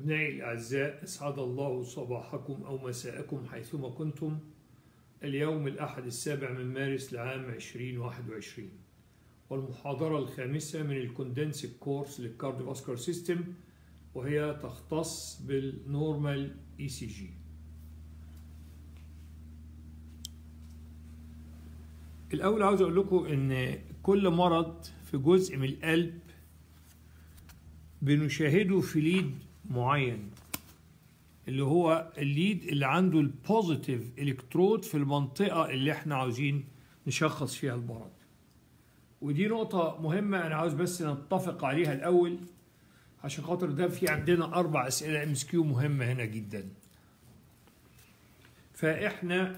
أبنائي الأعزاء أسعد الله صباحكم أو مساءكم حيثما كنتم اليوم الأحد السابع من مارس لعام 2021 والمحاضرة الخامسة من الكوندنسك كورس للكارديوفاسكولار سيستم وهي تختص بالنورمال اي سي جي الأول عاوز أقول لكم إن كل مرض في جزء من القلب بنشاهده في ليد معين اللي هو الليد اللي عنده البوزيتيف الكترود في المنطقة اللي احنا عاوزين نشخص فيها المرض ودي نقطة مهمة أنا عاوز بس نتفق عليها الأول عشان خاطر ده في عندنا أربع أسئلة ام اس كيو مهمة هنا جدا فإحنا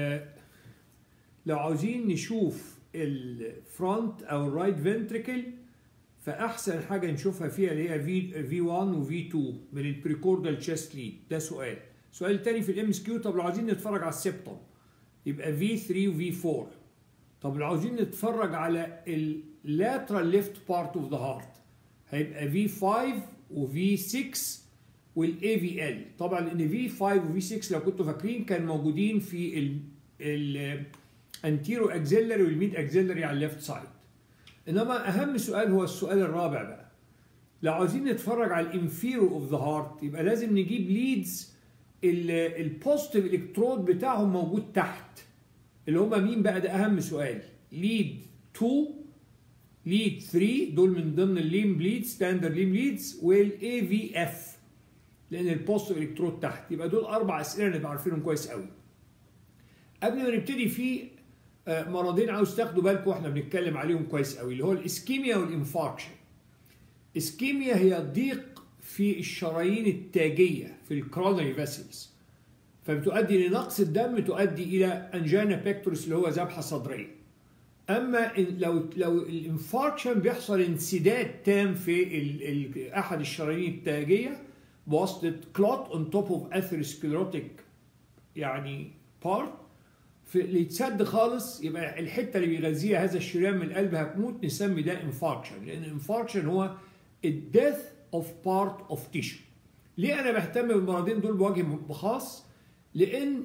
لو عاوزين نشوف الفرونت أو الرايت فنتريكل فاحسن حاجه نشوفها فيها اللي هي في في 1 وفي 2 من البريكوردال تشيست ليد ده سؤال سؤال تاني في الام اس كيو طب لو عايزين نتفرج على السبتم يبقى في 3 وفي 4 طب لو عاوزين نتفرج على اللاترال ليفت بارت اوف ذا هارت هيبقى في 5 وفي 6 والاي في ال طبعا لان في 5 وفي 6 لو كنتوا فاكرين كان موجودين في ال ال انتيرو اكزيلري والميد اكزيلري على الليفت سايد انما اهم سؤال هو السؤال الرابع بقى لو عاوزين نتفرج على الانفيرو اوف ذا هارت يبقى لازم نجيب ليدز البوزيتيف الكترود بتاعهم موجود تحت اللي هم مين بقى ده اهم سؤال ليد 2 ليد 3 دول من ضمن الليم بليدز ستاندرد ليم ليدز والاي في اف لان البوزيتيف الكترود تحت يبقى دول اربع اسئله نبقى عارفينهم كويس قوي قبل ما نبتدي في مرضين عاوز تاخدوا بالكم واحنا بنتكلم عليهم كويس قوي اللي هو الاسكيميا والانفاركشن اسكيميا هي ضيق في الشرايين التاجيه في الكرونري فيسلز فبتؤدي لنقص الدم تؤدي الى انجانا بيكتورس اللي هو ذبحه صدريه اما لو لو الانفاركشن بيحصل انسداد تام في ال ال احد الشرايين التاجيه بواسطه كلوت اون توب اوف اثيروسكليروتيك يعني بارت في اللي يتسد خالص يبقى الحته اللي بيغذيها هذا الشريان من القلب هتموت نسمي ده انفاركشن لان الانفاركشن هو الديث اوف بارت اوف تيشو ليه انا بهتم بالمرضين دول بوجه خاص لان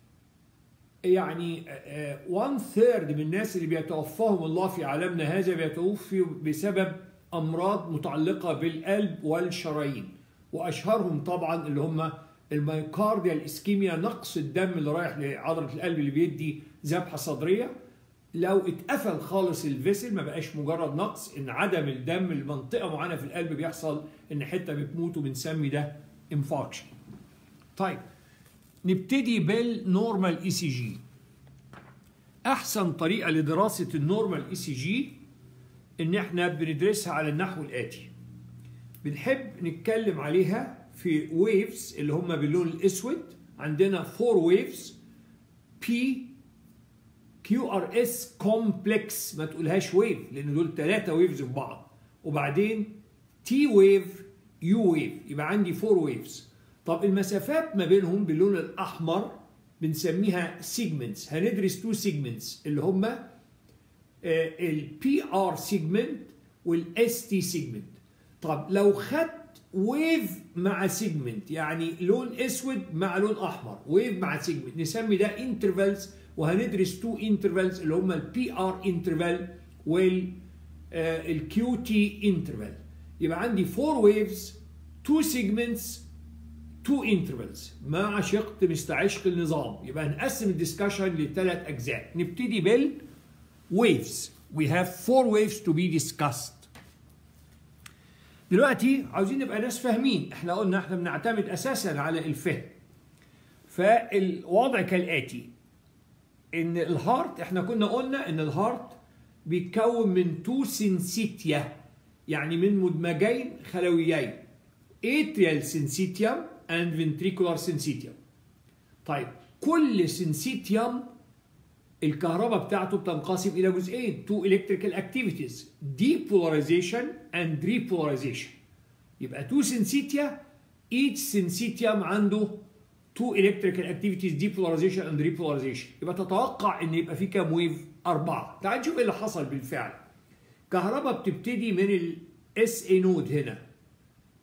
يعني 1 ثيرد من الناس اللي بيتوفاهم الله في عالمنا هذا بيتوفوا بسبب امراض متعلقه بالقلب والشرايين واشهرهم طبعا اللي هم الميوكارديال اسكيميا نقص الدم اللي رايح لعضله القلب اللي بيدي ذبحه صدريه لو اتقفل خالص الفيسل ما بقاش مجرد نقص ان عدم الدم لمنطقه معينه في القلب بيحصل ان حته بتموت وبنسمي ده انفاركشن. طيب نبتدي بالنورمال اي سي جي. احسن طريقه لدراسه النورمال اي سي جي ان احنا بندرسها على النحو الاتي. بنحب نتكلم عليها في ويفز اللي هم باللون الاسود عندنا فور ويفز بي كيو ار اس كومبلكس ما تقولهاش ويف لان دول ثلاثه ويفز في بعض وبعدين تي ويف يو ويف يبقى عندي فور ويفز طب المسافات ما بينهم باللون الاحمر بنسميها سيجمنتس هندرس تو سيجمنتس اللي هم البي ار سيجمنت والاس تي سيجمنت طب لو خدت ويف مع سيجمنت يعني لون اسود مع لون احمر ويف مع سيجمنت نسمي ده انترفالز وهندرس تو انترفالز اللي هم البي ار انترفال والكيو تي انترفال يبقى عندي فور ويفز تو سيجمنتس تو انترفالز مع شق مستعشق النظام يبقى هنقسم الدسكشن لثلاث اجزاء نبتدي بال waves we have four waves to be discussed دلوقتي عاوزين نبقى ناس فاهمين احنا قلنا احنا بنعتمد اساسا على الفهم فالوضع كالاتي ان الهارت احنا كنا قلنا ان الهارت بيتكون من تو سنسيتيا يعني من مدمجين خلويين atrial syncytium and ventricular syncytium طيب كل سنسيتيوم الكهرباء بتاعته بتنقسم الى جزئين تو electrical activities depolarization and repolarization يبقى تو سنسيتيا each سنسيتيوم عنده تو electrical activities depolarization and repolarization يبقى تتوقع ان يبقى في كام ويف اربعه تعال نشوف ايه اللي حصل بالفعل كهرباء بتبتدي من الاس اي نود هنا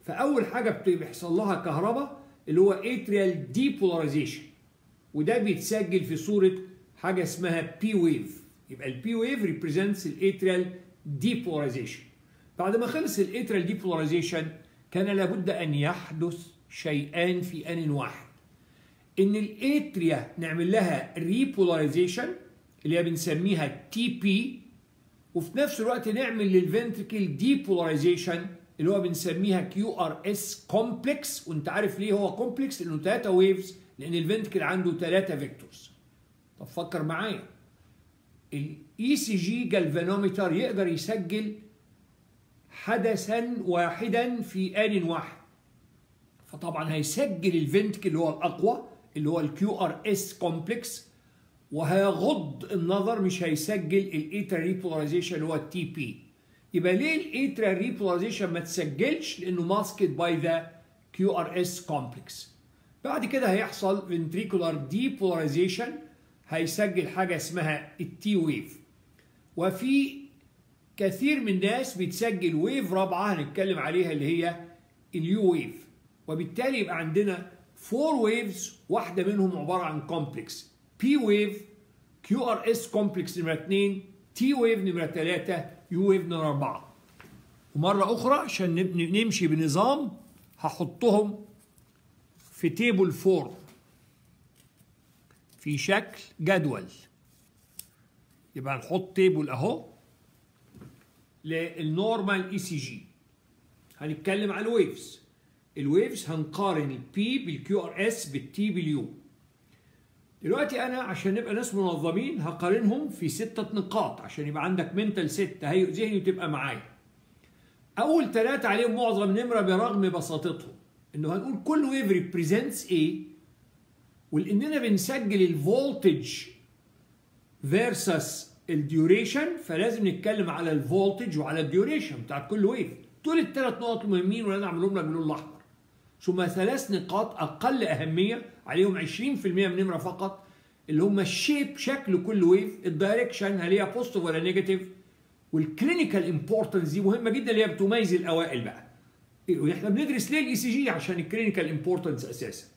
فاول حاجه بيحصل لها كهرباء اللي هو اتريال ديبولاريزيشن وده بيتسجل في صوره حاجه اسمها بي ويف يبقى البي ويف ريبريزنتس الاتريال ديبولاريزيشن بعد ما خلص الاتريال ديبولاريزيشن كان لابد ان يحدث شيئان في ان واحد ان الاتريا نعمل لها ريبولاريزيشن اللي هي بنسميها تي بي وفي نفس الوقت نعمل للفنتركل ديبولاريزيشن اللي هو بنسميها كيو ار اس كومبلكس وانت عارف ليه هو كومبلكس لانه ثلاثه ويفز لان الفنتركل عنده ثلاثه فيكتورز طب فكر معايا الاي سي جي جالفانومتر يقدر يسجل حدثا واحدا في ان واحد فطبعا هيسجل الفنتكل اللي هو الاقوى اللي هو الكيو ار اس كومبلكس وهيغض النظر مش هيسجل الايترا ريبولاريزيشن اللي هو التي بي يبقى ليه الايترا ريبولاريزيشن ما تسجلش لانه ماسكت باي ذا كيو ار اس كومبلكس بعد كده هيحصل فنتريكولار ديبولاريزيشن هيسجل حاجه اسمها التي ويف وفي كثير من الناس بتسجل ويف رابعه هنتكلم عليها اللي هي اليو ويف وبالتالي يبقى عندنا فور ويفز واحده منهم عباره عن كومبلكس بي ويف كيو ار اس كومبلكس نمره 2 تي ويف نمره 3 يو ويف نمره 4 ومره اخرى عشان نمشي بنظام هحطهم في تيبل فور في شكل جدول يبقى نحط تيبل اهو للنورمال اي سي جي هنتكلم على الويفز الويفز هنقارن البي بالكيو ار اس بالتي باليو دلوقتي انا عشان نبقى ناس منظمين هقارنهم في ستة نقاط عشان يبقى عندك منتال ست تهيئ ذهني وتبقى معايا اول ثلاثة عليهم معظم نمرة برغم بساطتهم انه هنقول كل ويف ريبريزنتس ايه ولاننا بنسجل الفولتج فيرسس الديوريشن فلازم نتكلم على الفولتج وعلى الديوريشن بتاعت كل ويف دول الثلاث نقط المهمين ولا نعملهم لك باللون الاحمر ثم ثلاث نقاط اقل اهميه عليهم 20% من نمره فقط اللي هم الشيب شكل كل ويف الدايركشن هل هي بوزيتيف ولا نيجاتيف والكلينيكال امبورتنس دي مهمه جدا اللي هي بتميز الاوائل بقى واحنا بندرس ليه الاي سي جي عشان الكلينيكال امبورتنس اساسا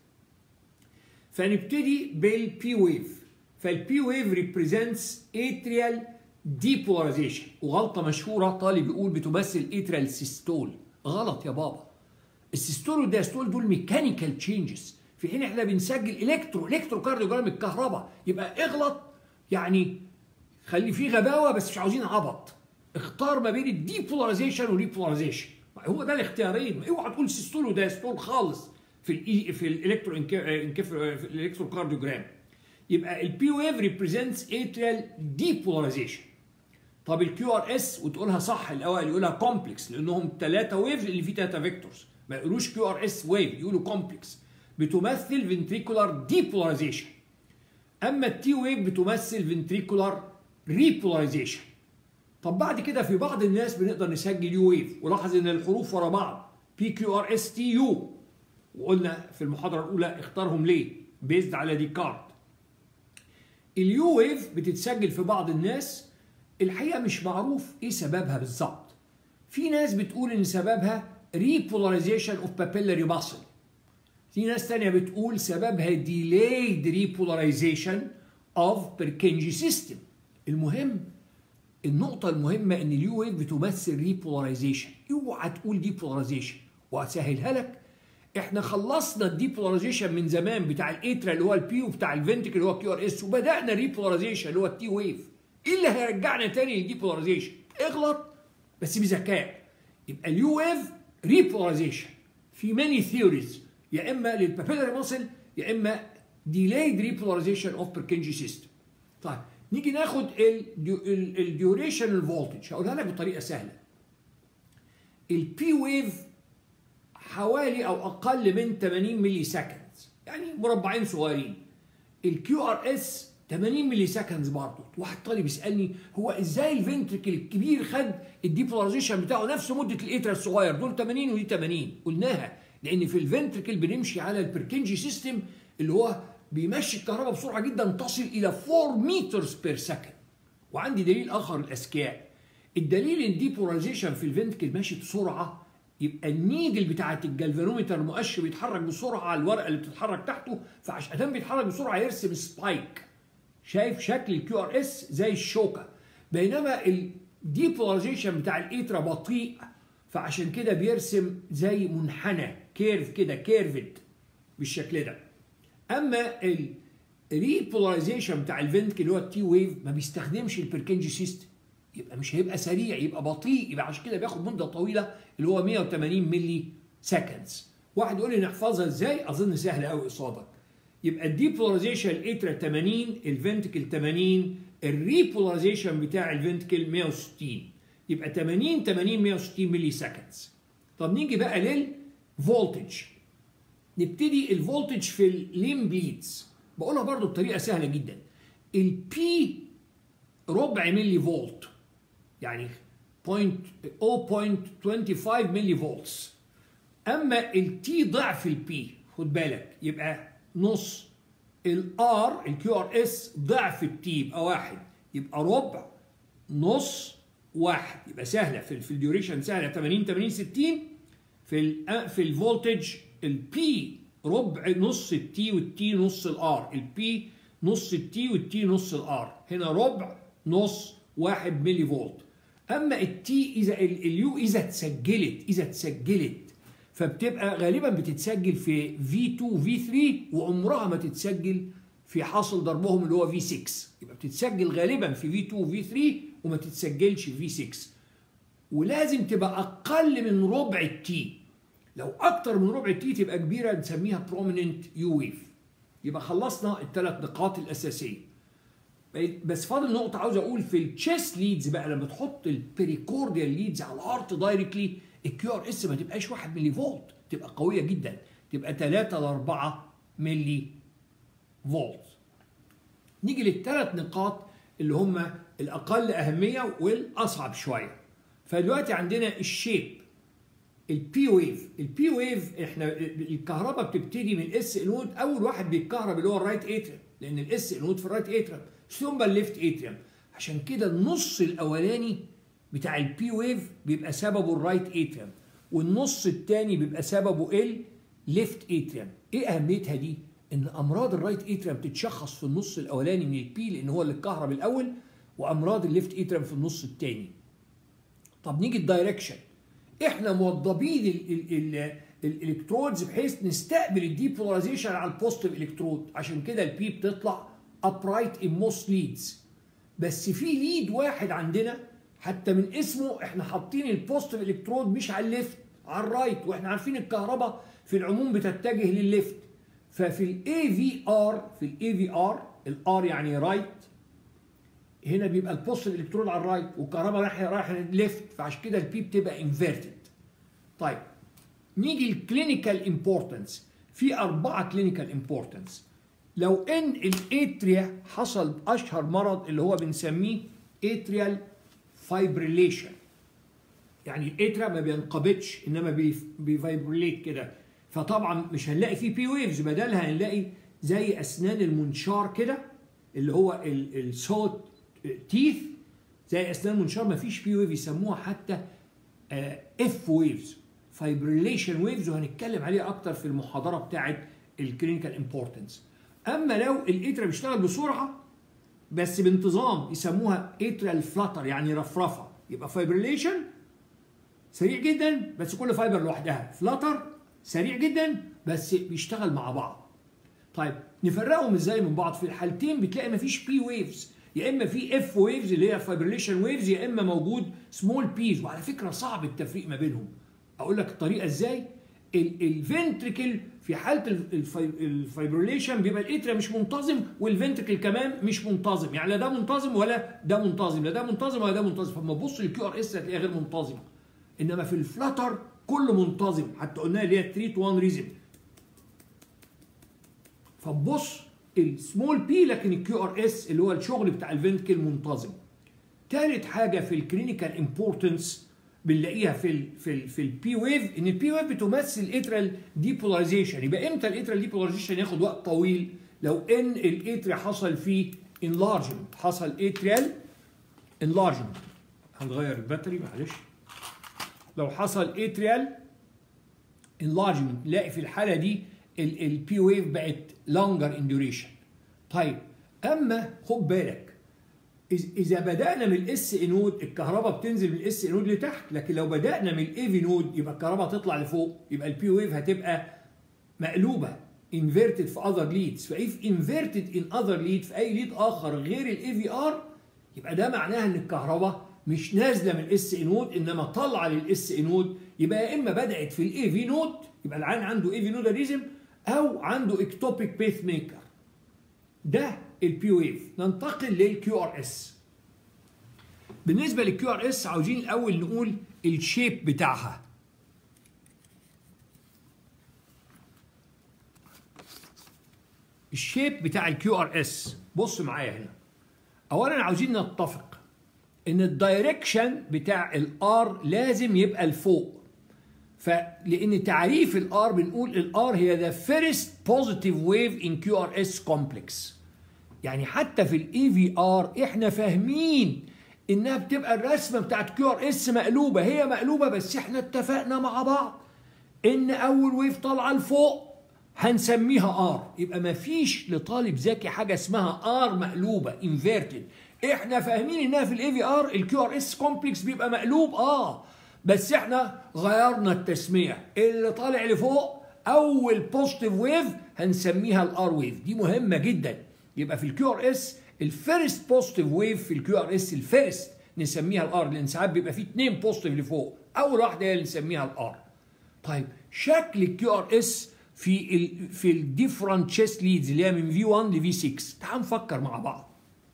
فنبتدي بالبي ويف فالبي ويف ريبريزنتس اتريال ديبولاريزيشن وغلطه مشهوره طالب يقول بتمثل اتريال سيستول غلط يا بابا السيستول والدايستول دول ميكانيكال تشينجز في حين احنا بنسجل الكترو الكترو كارديوجرام الكهرباء يبقى اغلط يعني خلي فيه غباوه بس مش عاوزين عبط اختار ما بين الديبولاريزيشن والريبولاريزيشن هو ده الاختيارين اوعى تقول سيستول ودايستول خالص في الاي في الالكترو انكف في الالكترو كارديوجرام يبقى البي ويف ريبريزنتس اتريال ديبولاريزيشن طب الكيو ار اس وتقولها صح الاوائل يقولها كومبلكس لانهم ثلاثه ويف اللي فيه ثلاثه فيكتورز ما يقولوش كيو ار اس ويف يقولوا كومبلكس بتمثل فنتريكولار ديبولاريزيشن اما التي ويف بتمثل فنتريكولار ريبولاريزيشن طب بعد كده في بعض الناس بنقدر نسجل يو ويف ولاحظ ان الحروف ورا بعض بي كيو ار اس تي يو وقلنا في المحاضره الاولى اختارهم ليه بيزد على ديكارت اليو ويف بتتسجل في بعض الناس الحقيقه مش معروف ايه سببها بالظبط في ناس بتقول ان سببها ريبولاريزيشن اوف بابيلاري ماسل في ناس تانية بتقول سببها delayed repolarization of Purkinje system المهم النقطة المهمة ان اليو ويف بتمثل ريبولاريزيشن اوعى تقول ديبولاريزيشن وهسهلها لك احنا خلصنا الديبولاريزيشن من زمان بتاع الاترا اللي هو البي وبتاع الفنتكل اللي هو كيو ار اس وبدانا ريبولاريزيشن اللي هو التي ويف ايه اللي هيرجعنا تاني للديبولاريزيشن اغلط بس بذكاء يبقى اليو ويف ريبولاريزيشن في ماني ثيوريز يا اما للبابيلاري ماسل يا اما delayed repolarization of Purkinje system طيب نيجي ناخد الديوريشن الفولتج هقولها لك بطريقه سهله البي ويف حوالي او اقل من 80 ملي سكند يعني مربعين صغيرين الكيو ار اس 80 ملي سكندز برضه واحد طالب يسالني هو ازاي الفنتركل الكبير خد الديبولاريزيشن بتاعه نفس مده الاتر الصغير دول 80 ودي 80 قلناها لان في الفنتركل بنمشي على البركنجي سيستم اللي هو بيمشي الكهرباء بسرعه جدا تصل الى 4 مترز بير سكند وعندي دليل اخر الاذكياء الدليل ان الديبولاريزيشن في الفنتركل ماشي بسرعه يبقى النيدل بتاعت الجلفانومتر المؤشر بيتحرك بسرعه على الورقه اللي بتتحرك تحته فعشان بيتحرك بسرعه يرسم سبايك شايف شكل الكيو ار اس زي الشوكه بينما الديبولاريزيشن بتاع الاترا بطيء فعشان كده بيرسم زي منحنى كيرف كده كيرفد بالشكل ده اما الريبولاريزيشن بتاع الفنتك اللي هو التي ويف ما بيستخدمش البركنجي سيستم يبقى مش هيبقى سريع يبقى بطيء يبقى عشان كده بياخد مده طويله اللي هو 180 ملي سكندز واحد يقول لي نحفظها ازاي اظن سهل قوي قصادك يبقى الديبولاريزيشن الاترا 80 الفنتكل 80 الريبولاريزيشن بتاع الفنتكل 160 يبقى 80 80 160 ملي سكندز طب نيجي بقى للفولتج نبتدي الفولتج في الليم بليدز بقولها برضو بطريقه سهله جدا البي ربع ملي فولت يعني 0.25 ملي فولتس اما التي ضعف البي خد بالك يبقى نص الار الكيو ار اس ضعف التي يبقى واحد يبقى ربع نص واحد يبقى سهله في, في الديوريشن سهله 80 80 60 في ال في الفولتج البي ربع نص التي والتي نص الار البي نص التي والتي نص الار هنا ربع نص واحد ملي فولت اما التي اذا اليو اذا اتسجلت اذا اتسجلت فبتبقى غالبا بتتسجل في V2 V3 وعمرها ما تتسجل في حاصل ضربهم اللي هو V6 يبقى بتتسجل غالبا في V2 V3 وما تتسجلش في V6 ولازم تبقى اقل من ربع التي لو اكتر من ربع التي تبقى كبيره نسميها prominent U wave يبقى خلصنا الثلاث نقاط الاساسيه بس فاضل نقطة عاوز أقول في التشيست ليدز بقى لما تحط البريكورديال ليدز على الهارت دايركتلي الكيو ار اس ما تبقاش 1 ملي فولت تبقى قوية جدا تبقى 3 ل 4 ملي فولت. نيجي للثلاث نقاط اللي هم الأقل أهمية والأصعب شوية. فدلوقتي عندنا الشيب البي ويف البي ويف احنا الكهرباء بتبتدي من الاس نود اول واحد بيتكهرب اللي هو الرايت اتريم لان الاس نود في الرايت اتريم ثم الليفت اتريم عشان كده النص الاولاني بتاع البي ويف بيبقى سببه الرايت اتريم والنص الثاني بيبقى سببه الليفت اتريم ايه اهميتها دي ان امراض الرايت اتريم تتشخص في النص الاولاني من البي لان هو اللي اتكهرب الاول وامراض الليفت اتريم في النص الثاني طب نيجي الدايركشن احنا موضبين الالكترودز بحيث نستقبل الديبولاريزيشن على البوزيتيف الكترود عشان كده البي بتطلع upright in most leads بس في ليد واحد عندنا حتى من اسمه احنا حاطين البوزيتيف الكترود مش على الليفت على الرايت واحنا عارفين الكهرباء في العموم بتتجه للليفت ففي الاي في ار في الاي في ار الار يعني رايت هنا بيبقى البوزيتيف الكترود على الرايت والكهرباء رايحه رايحه للليفت فعشان كده البي بتبقى انفيرتد طيب نيجي الكلينيكال امبورتنس في اربعه كلينيكال امبورتنس لو ان الاتريا حصل اشهر مرض اللي هو بنسميه اتريال فايبريليشن يعني الاتريا ما بينقبضش انما بيفايبريليت كده فطبعا مش هنلاقي فيه بي ويفز بدلها هنلاقي زي اسنان المنشار كده اللي هو الصوت تيث زي اسنان المنشار ما فيش بي ويف يسموها حتى اف ويفز فايبريليشن ويفز وهنتكلم عليها اكتر في المحاضره بتاعه الكلينيكال امبورتنس اما لو الاترا بيشتغل بسرعه بس بانتظام يسموها اترال فلاتر يعني رفرفه يبقى فايبريليشن سريع جدا بس كل فايبر لوحدها فلاتر سريع جدا بس بيشتغل مع بعض طيب نفرقهم ازاي من بعض في الحالتين بتلاقي مفيش بي ويفز يا اما في اف ويفز اللي هي فايبريليشن ويفز يا اما موجود سمول بيز وعلى فكره صعب التفريق ما بينهم اقول لك الطريقه ازاي الفنتريكل في حاله الفايبريليشن بيبقى الاتريا مش منتظم والفنتريكل كمان مش منتظم يعني لا ده منتظم ولا ده منتظم لا ده منتظم ولا ده منتظم فلما تبص للكيو ار اس هتلاقيها غير منتظمه انما في الفلاتر كله منتظم حتى قلنا اللي هي 3 تو 1 ريزم فتبص السمول بي لكن الكيو ار اس اللي هو الشغل بتاع الفنتكل منتظم ثالث حاجه في الكلينيكال امبورتنس بنلاقيها في ال في ال في البي ويف ان البي ويف بتمثل اترال ديبولاريزيشن يبقى امتى الاترال ديبولاريزيشن ياخد وقت طويل لو ان الاتريا حصل فيه انلارجمنت حصل اتريال انلارجمنت هنغير الباتري معلش لو حصل اتريال انلارجمنت نلاقي في الحاله دي البي ويف بقت لونجر ان ديوريشن طيب اما خد بالك اذا بدانا من الاس نود الكهرباء بتنزل من الاس نود لتحت لكن لو بدانا من الاي في نود يبقى الكهرباء تطلع لفوق يبقى البي ويف هتبقى مقلوبه inverted في other leads فاف inverted in other lead في اي ليد اخر غير الاي في ار يبقى ده معناها ان الكهرباء مش نازله من الاس نود انما طالعه للاس نود يبقى يا اما بدات في الاي في نود يبقى العين عنده اي في نوداليزم او عنده اكتوبيك بيث ميكر ده البي ويف ننتقل للكيو ار اس بالنسبه للكيو ار اس عاوزين الاول نقول الشيب بتاعها الشيب بتاع الكيو ار اس بص معايا هنا اولا عاوزين نتفق ان الدايركشن بتاع الار لازم يبقى لفوق فلان تعريف الار بنقول الار هي ذا فيرست بوزيتيف ويف ان كيو ار اس كومبلكس يعني حتى في الاي في ار احنا فاهمين انها بتبقى الرسمه بتاعت كيو ار اس مقلوبه هي مقلوبه بس احنا اتفقنا مع بعض ان اول ويف طالعه لفوق هنسميها ار يبقى ما فيش لطالب ذكي حاجه اسمها ار مقلوبه انفيرتد احنا فاهمين انها في الاي في ار الكيو ار اس كومبلكس بيبقى مقلوب اه بس احنا غيرنا التسميه اللي طالع لفوق اول بوزيتيف ويف هنسميها الار ويف دي مهمه جدا يبقى في الكيو ار اس الفيرست بوزيتيف ويف في الكيو ار اس الفيرست نسميها الار لان ساعات بيبقى في اثنين بوزيتيف لفوق اول واحده هي اللي نسميها الار طيب شكل الكيو ار اس في ال في الديفرنت تشيست ليدز اللي هي من في 1 لفي 6 تعال نفكر مع بعض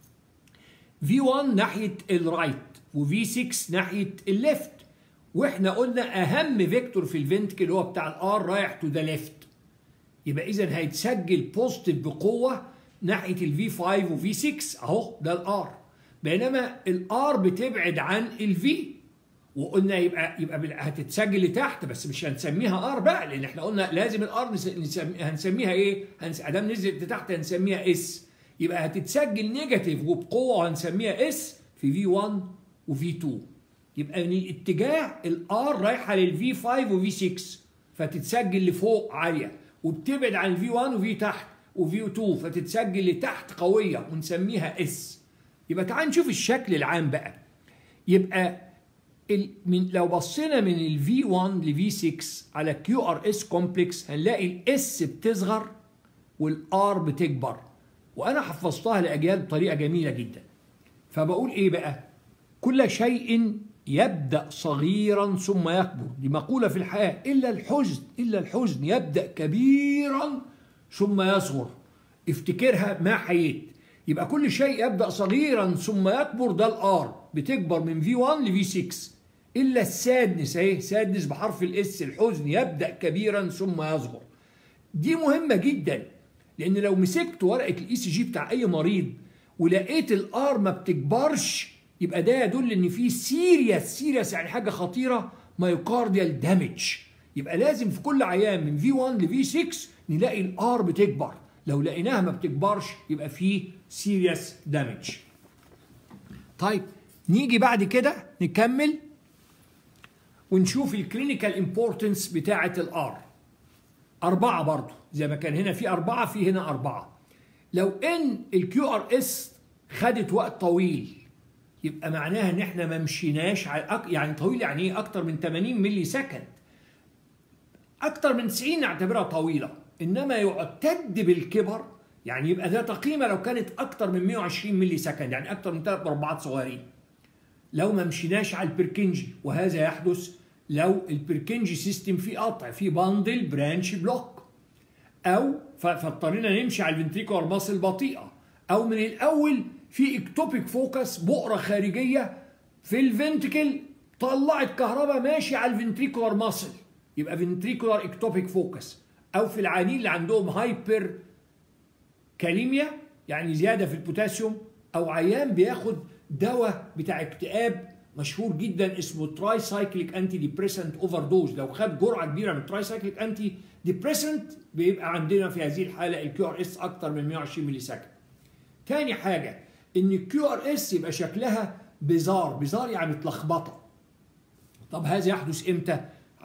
في 1 ناحيه الرايت وفي 6 ناحيه الليفت واحنا قلنا اهم فيكتور في الفنتكل اللي هو بتاع الار رايح تو ذا ليفت يبقى اذا هيتسجل بوزيتيف بقوه ناحيه الفي 5 وفي 6 اهو ده الار بينما الار بتبعد عن الفي وقلنا يبقى يبقى هتتسجل لتحت بس مش هنسميها ار بقى لان احنا قلنا لازم الار نسمي هنسميها ايه؟ ادام نزلت لتحت هنسميها اس يبقى هتتسجل نيجاتيف وبقوه وهنسميها اس في في 1 وفي 2 يبقى من الاتجاه الار رايحه للفي 5 وفي 6 فتتسجل لفوق عاليه وبتبعد عن الفي 1 وفي تحت وفي 2 فتتسجل لتحت قويه ونسميها اس يبقى تعال نشوف الشكل العام بقى يبقى من لو بصينا من الفي 1 لفي 6 على كيو ار اس كومبلكس هنلاقي الاس بتصغر والار بتكبر وانا حفظتها لاجيال بطريقه جميله جدا فبقول ايه بقى كل شيء يبدا صغيرا ثم يكبر دي مقوله في الحياه الا الحزن الا الحزن يبدا كبيرا ثم يصغر افتكرها ما حييت يبقى كل شيء يبدا صغيرا ثم يكبر ده الار بتكبر من في 1 لفي 6 الا السادنس اهي سادنس بحرف الاس الحزن يبدا كبيرا ثم يصغر دي مهمه جدا لان لو مسكت ورقه الاي سي جي بتاع اي مريض ولقيت الار ما بتكبرش يبقى ده يدل ان في سيريس سيريس يعني حاجه خطيره مايوكارديال دامج يبقى لازم في كل عيان من في 1 لفي 6 نلاقي الار بتكبر لو لقيناها ما بتكبرش يبقى في سيريس دامج طيب نيجي بعد كده نكمل ونشوف الكلينيكال امبورتنس بتاعه الار أربعة برضه زي ما كان هنا في أربعة في هنا أربعة لو إن الكيو ار اس خدت وقت طويل يبقى معناها إن إحنا ما مشيناش على يعني طويل يعني إيه أكتر من 80 ملي سكند أكتر من 90 نعتبرها طويلة إنما يعتد بالكبر يعني يبقى ذات قيمة لو كانت أكتر من 120 ملي سكند يعني أكتر من ثلاث مربعات صغيرين لو ما مشيناش على البركنجي وهذا يحدث لو البركنجي سيستم فيه قطع فيه باندل برانش بلوك او فاضطرينا نمشي على الفنتريكولار ماسل بطيئه او من الاول في اكتوبيك فوكس بؤره خارجيه في الفنتكل طلعت كهرباء ماشي على الفنتريكولار ماسل يبقى فنتريكولار اكتوبيك فوكس او في العيانين اللي عندهم هايبر كاليميا يعني زياده في البوتاسيوم او عيان بياخد دواء بتاع اكتئاب مشهور جدا اسمه تراي سايكليك انتي ديبريسنت اوفر دوز لو خد جرعه كبيره من تراي سايكليك انتي ديبريسنت بيبقى عندنا في هذه الحاله الكيو ار اس اكتر من 120 ملي سكند. تاني حاجه ان الكيو ار اس يبقى شكلها بزار بزار يعني متلخبطه. طب هذا يحدث امتى؟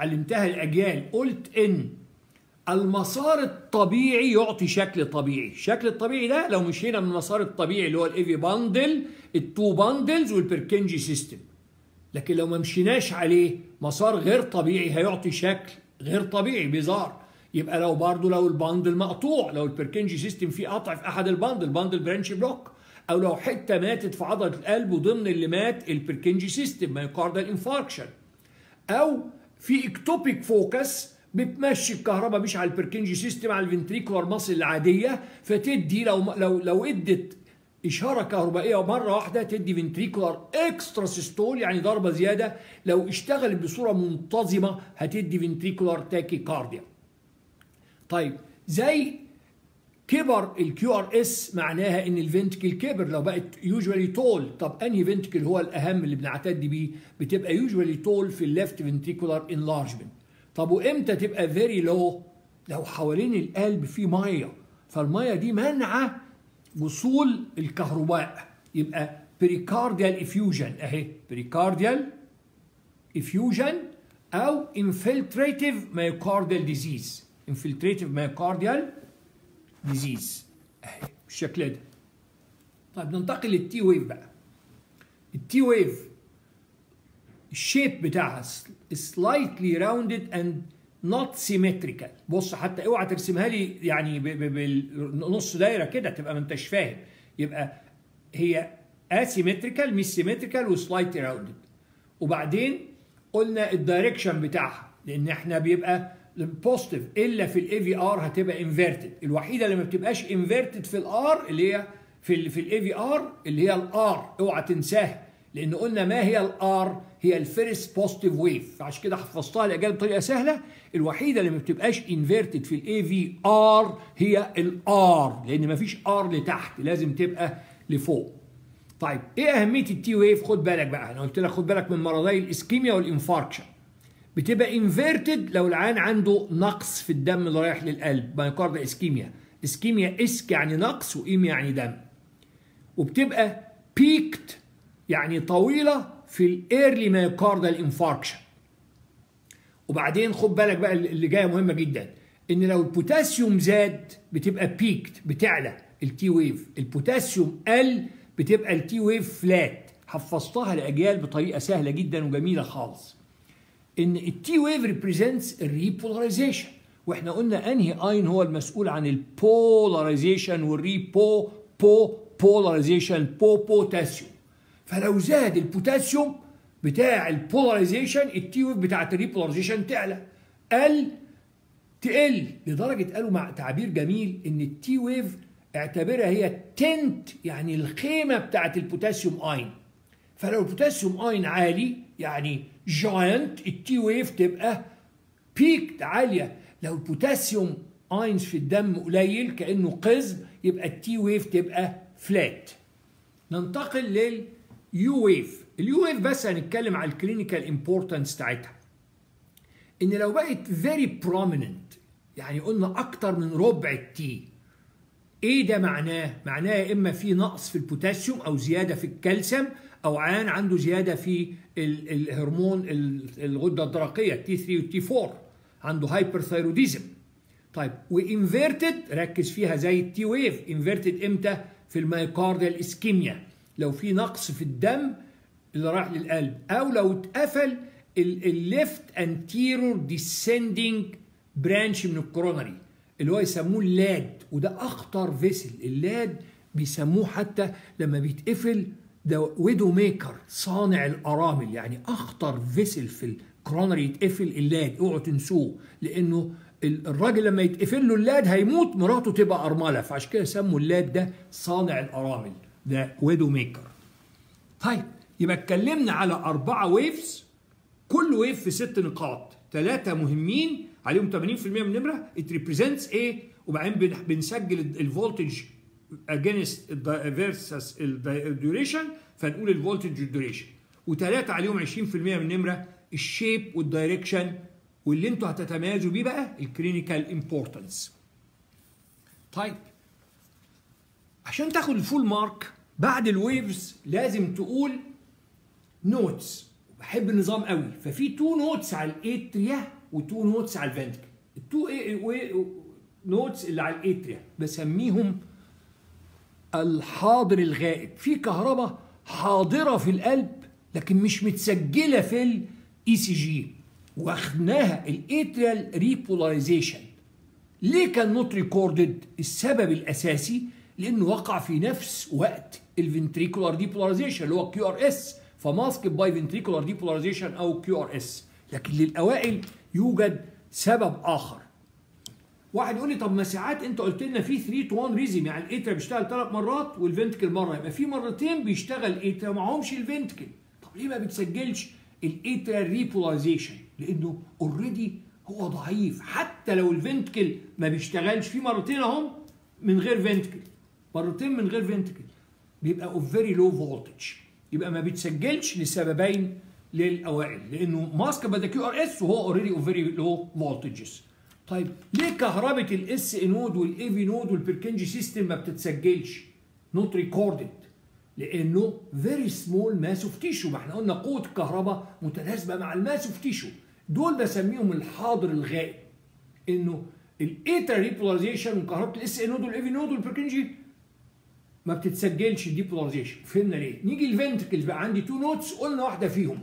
علمتها الاجيال قلت ان المسار الطبيعي يعطي شكل طبيعي الشكل الطبيعي ده لو مشينا من المسار الطبيعي اللي هو الايفي باندل التو باندلز والبركنجي سيستم لكن لو ما مشيناش عليه مسار غير طبيعي هيعطي شكل غير طبيعي بيزار يبقى لو برضه لو الباندل مقطوع لو البركنجي سيستم فيه قطع في احد الباندل باندل برانش بلوك او لو حته ماتت في عضله القلب وضمن اللي مات البركنجي سيستم مايوكاردال انفاركشن او في اكتوبيك فوكس بتمشي الكهرباء مش على البركنجي سيستم على الفنتريكولار ماسل العاديه فتدي لو لو لو ادت اشاره كهربائيه مره واحده تدي فنتريكولار اكسترا سيستول يعني ضربه زياده لو اشتغلت بصوره منتظمه هتدي فنتريكولار تاكي كارديا طيب زي كبر الكيو ار اس معناها ان الفنتكل كبر لو بقت يوجوالي تول طب انهي فنتكل هو الاهم اللي بنعتد بيه بتبقى يوجوالي تول في الليفت فنتريكولار انلارجمنت طب وامتى تبقى فيري لو لو حوالين القلب في ميه فالميه دي منعه وصول الكهرباء يبقى بريكارديال افيوجن اهي بريكارديال افيوجن او انفلتريتيف مايوكارديال ديزيز انفلتريتيف مايوكارديال ديزيز اهي بالشكل ده طيب ننتقل للتي ويف بقى التي ويف الشيب بتاعها slightly rounded and not symmetrical بص حتى اوعى ترسمها لي يعني بنص دايره كده تبقى ما انتش فاهم يبقى هي asymmetrical مش symmetrical وسلايتلي راوندد وبعدين قلنا الدايركشن بتاعها لان احنا بيبقى البوزيتيف الا في الاي في ار هتبقى انفيرتد الوحيده اللي ما بتبقاش انفيرتد في الار اللي هي في ال في الاي في ار اللي هي الار اوعى تنساها لان قلنا ما هي الار هي الفيرست بوزيتيف ويف فعشان كده حفظتها الاجابه بطريقه سهله الوحيده اللي ما بتبقاش انفيرتد في الاي في ار هي الار لان ما فيش ار لتحت لازم تبقى لفوق طيب ايه اهميه التي ويف خد بالك بقى انا قلت لك خد بالك من مرضي الاسكيميا والانفاركشن بتبقى انفيرتد لو العيان عنده نقص في الدم اللي رايح للقلب مايوكارد اسكيميا اسكيميا اسك يعني نقص وايميا يعني دم وبتبقى بيكت يعني طويله في الايرلي مايوكاردال انفاركشن وبعدين خد بالك بقى اللي جايه مهمه جدا ان لو البوتاسيوم زاد بتبقى بيكت بتعلى التي ويف البوتاسيوم قل بتبقى التي ويف فلات حفظتها لاجيال بطريقه سهله جدا وجميله خالص ان التي ويف ريبريزنتس الريبولاريزيشن واحنا قلنا انهي اين هو المسؤول عن البولاريزيشن والريبو بو بولاريزيشن بو بوتاسيوم فلو زاد البوتاسيوم بتاع البولاريزيشن التي ويف بتاعت الريبولاريزيشن تعلى قل تقل لدرجه قالوا مع تعبير جميل ان التي ويف اعتبرها هي التنت يعني الخيمه بتاعت البوتاسيوم اين فلو البوتاسيوم اين عالي يعني جاينت التي ويف تبقى بيكت عاليه لو البوتاسيوم اينز في الدم قليل كانه قزم يبقى التي ويف تبقى فلات ننتقل لليو ويف اليو ويف بس هنتكلم على الكلينيكال امبورتنس بتاعتها ان لو بقت فيري بروميننت يعني قلنا اكتر من ربع التي ايه ده معناه معناه يا اما في نقص في البوتاسيوم او زياده في الكالسيوم او عيان عنده زياده في الهرمون الغده الدرقيه تي 3 والتي 4 عنده هايبرثايروديزم طيب وانفيرتد ركز فيها زي التي ويف انفيرتد امتى في المايوكارديال اسكيميا لو في نقص في الدم اللي راح للقلب او لو اتقفل الليفت انتيرور ديسندنج برانش من الكورونري اللي هو يسموه اللاد وده اخطر فيسل اللاد بيسموه حتى لما بيتقفل ده ويدو ميكر صانع الارامل يعني اخطر فيسل في الكرونري يتقفل اللاد اوعوا تنسوه لانه الراجل لما يتقفل له اللاد هيموت مراته تبقى ارمله فعشان كده سموا اللاد ده صانع الارامل ده ويدو ميكر طيب يبقى اتكلمنا على أربعة ويفز كل ويف في ست نقاط ثلاثة مهمين عليهم 80% من النمرة it represents ايه وبعدين بنسجل الفولتج against versus الديوريشن فنقول الفولتج والديوريشن وثلاثة عليهم 20% من النمرة الشيب والدايركشن واللي انتوا هتتميزوا بيه بقى الكلينيكال امبورتنس طيب عشان تاخد الفول مارك بعد الويفز لازم تقول نوتس بحب النظام قوي ففي تو نوتس على الاتريا وتو نوتس على الفنتكل التو نوتس اللي على الاتريا بسميهم الحاضر الغائب في كهرباء حاضره في القلب لكن مش متسجله في الاي سي جي واخدناها الاتريال ريبولاريزيشن ليه كان نوت ريكوردد السبب الاساسي لانه وقع في نفس وقت الفنتريكولار ديبولاريزيشن اللي هو كيو ار اس فماسك باي فنتريكولار ديبولاريزيشن او كيو ار اس لكن للاوائل يوجد سبب اخر واحد يقول لي طب ما ساعات انت قلت لنا في 3 تو 1 ريزم يعني الاترا بيشتغل ثلاث مرات والفنتكل مره يبقى في مرتين بيشتغل اترا معهمش الفنتكل طب ليه ما بتسجلش الاترا ريبولاريزيشن لانه اوريدي هو ضعيف حتى لو الفنتكل ما بيشتغلش في مرتين اهم من غير فنتكل مرتين من غير فنتكل بيبقى اوف فيري لو فولتج يبقى ما بيتسجلش لسببين للاوائل لانه ماسك بدا كيو ار اس وهو اوريدي اوف فيري لو فولتجز طيب ليه كهرباء الاس اي نود والاي في نود والبركنجي سيستم ما بتتسجلش نوت ريكوردد لانه فيري سمول ماس اوف تيشو ما احنا قلنا قوه الكهرباء متناسبه مع الماس اوف تيشو دول بسميهم الحاضر الغائب انه الايتر ريبولاريزيشن وكهرباء الاس اي نود والاي في نود والبركنجي ما بتتسجلش الديبولاريزيشن فهمنا ليه نيجي الفنتكلز بقى عندي تو نوتس قلنا واحده فيهم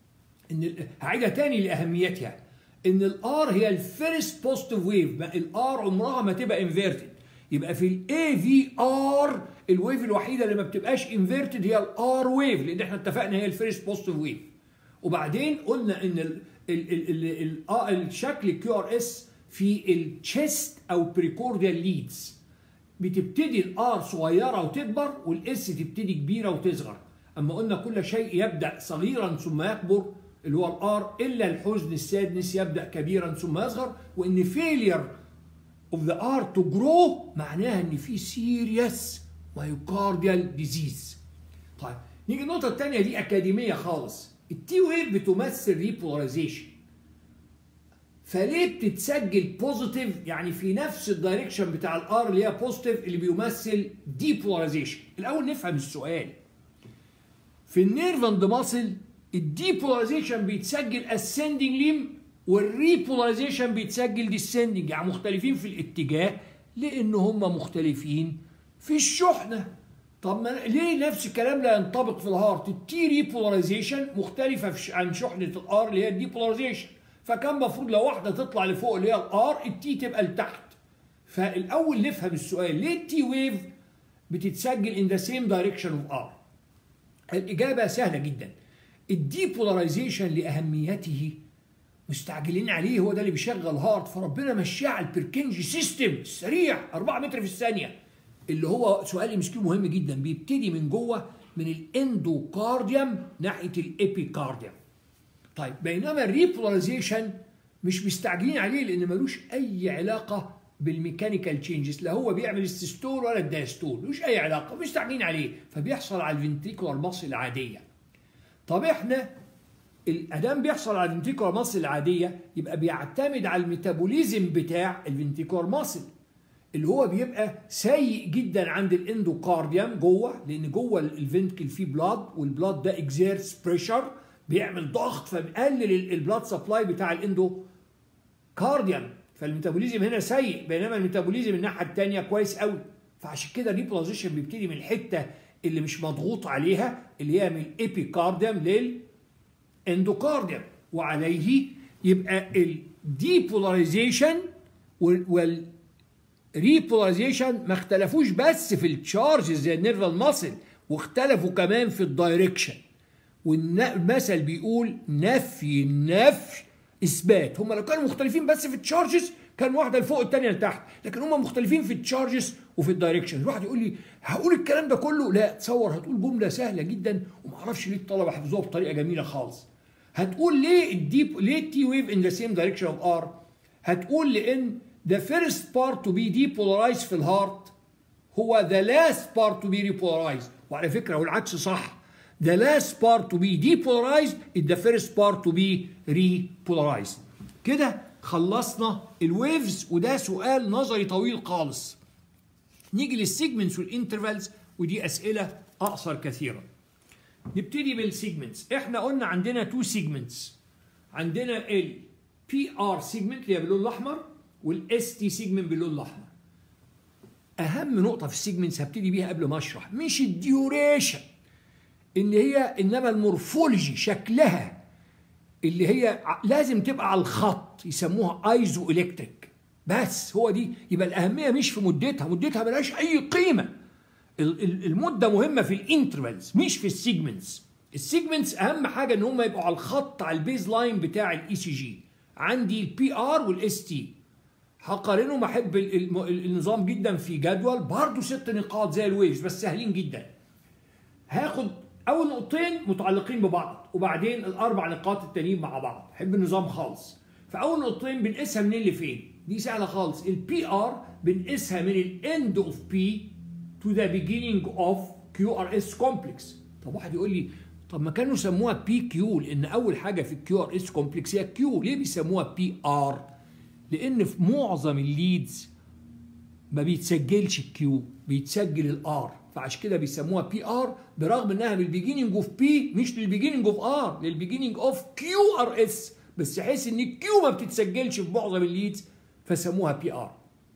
ان هعيدها تاني لاهميتها ان الار هي الفيرست بوزيتيف ويف الار عمرها ما تبقى انفيرتد يبقى في الاي في ار الويف الوحيده اللي ما بتبقاش انفيرتد هي الار ويف لان احنا اتفقنا هي الفيرست بوزيتيف ويف وبعدين قلنا ان ال ال ال ال ال الشكل كيو ار اس في التشيست او بريكورديال ليدز بتبتدي الار صغيره وتكبر والاس تبتدي كبيره وتصغر اما قلنا كل شيء يبدا صغيرا ثم يكبر اللي هو الار الا الحزن السادس يبدا كبيرا ثم يصغر وان فيلير اوف ذا ار تو جرو معناها ان في سيريس مايوكارديال ديزيز طيب نيجي النقطه الثانيه دي اكاديميه خالص التي ويف بتمثل ريبولاريزيشن فليه بتتسجل بوزيتيف يعني في نفس الدايركشن بتاع الار اللي هي بوزيتيف اللي بيمثل ديبولاريزيشن الاول نفهم السؤال في النيرف اند ماسل الديبولاريزيشن بيتسجل اسcending ليم والريبولاريزيشن بيتسجل ديسندنج يعني مختلفين في الاتجاه لان هم مختلفين في الشحنه طب ما ليه نفس الكلام لا ينطبق في الهارت التي ريبولاريزيشن مختلفه عن شحنه الار اللي هي الديبولاريزيشن فكان المفروض لو واحده تطلع لفوق اللي هي الار التي تبقى لتحت فالاول نفهم السؤال ليه التي ويف بتتسجل ان ذا سيم دايركشن اوف ار الاجابه سهله جدا الديبولاريزيشن لاهميته مستعجلين عليه هو ده اللي بيشغل هارت فربنا مشاه على البركنجي سيستم السريع 4 متر في الثانيه اللي هو سؤال ام مهم جدا بيبتدي من جوه من الاندوكارديوم ناحيه الابيكارديوم طيب بينما الريبولاريزيشن مش مستعجلين عليه لان ملوش اي علاقه بالميكانيكال تشينجز لا هو بيعمل السيستول ولا الدايستول ملوش اي علاقه مش مستعجلين عليه فبيحصل على الفنتريكولار مصل العاديه طب احنا الادام بيحصل على الفنتريكولار ماسل العاديه يبقى بيعتمد على الميتابوليزم بتاع الفنتريكولار ماسل اللي هو بيبقى سيء جدا عند الاندوكارديوم جوه لان جوه الفنتكل فيه بلاد والبلاد ده اكزيرتس بريشر بيعمل ضغط فبيقلل البلاد سبلاي بتاع الاندوكارديوم فالميتابوليزم هنا سيء بينما الميتابوليزم الناحيه الثانيه كويس قوي فعشان كده الريبولاريزيشن بيبتدي من الحته اللي مش مضغوط عليها اللي هي من الابيكارديوم للاندوكارديوم وعليه يبقى الديبولاريزيشن والريبولاريزيشن ما اختلفوش بس في التشارجز زي النيرفال ماسل واختلفوا كمان في الدايركشن والمثل بيقول نفي نفي اثبات هم لو كانوا مختلفين بس في التشارجز كان واحده لفوق الثانيه لتحت لكن هم مختلفين في التشارجز وفي الدايركشن الواحد يقول لي هقول الكلام ده كله لا تصور هتقول جمله سهله جدا وما اعرفش ليه الطلبه حفظوها بطريقه جميله خالص هتقول ليه الديب ليه التي ويف ان ذا سيم دايركشن اوف ار هتقول لان the first part to be depolarized في الهارت هو the last part to be repolarized وعلى فكره والعكس صح the last part to be depolarized is the first part to be repolarized كده خلصنا الويفز وده سؤال نظري طويل خالص نيجي للسيجمنتس والانترفالز ودي اسئله اقصر كثيرا نبتدي بالسيجمنتس احنا قلنا عندنا تو سيجمنتس عندنا ال بي ار سيجمنت اللي هي باللون الاحمر والاس تي سيجمنت باللون الاحمر اهم نقطه في السيجمنتس هبتدي بيها قبل ما اشرح مش الديوريشن اللي هي انما المورفولوجي شكلها اللي هي لازم تبقى على الخط يسموها ايزو الكتريك بس هو دي يبقى الاهميه مش في مدتها مدتها ملهاش اي قيمه المده مهمه في الانترفالز مش في السيجمنتس السيجمنتس اهم حاجه ان هم يبقوا على الخط على البيز لاين بتاع الاي سي جي عندي البي ار والاس تي هقارنهم احب النظام جدا في جدول برضه ست نقاط زي الويفز بس سهلين جدا هاخد اول نقطتين متعلقين ببعض وبعدين الاربع نقاط التانيين مع بعض احب النظام خالص فاول نقطتين بنقيسها منين لفين دي سهله خالص البي ار بنقيسها من الاند اوف بي to the beginning of QRS complex طب واحد يقول لي طب ما كانوا سموها بي كيو لان اول حاجه في الكيو ار اس كومبلكس هي كيو ليه بيسموها بي ار لان في معظم الليدز ما بيتسجلش الكيو بيتسجل الار فعشان كده بيسموها بي ار برغم انها من البيجيننج اوف بي مش للبيجيننج اوف ار للبيجيننج اوف كيو ار اس بس حيث ان الكيو ما بتتسجلش في معظم الليدز فسموها بي ار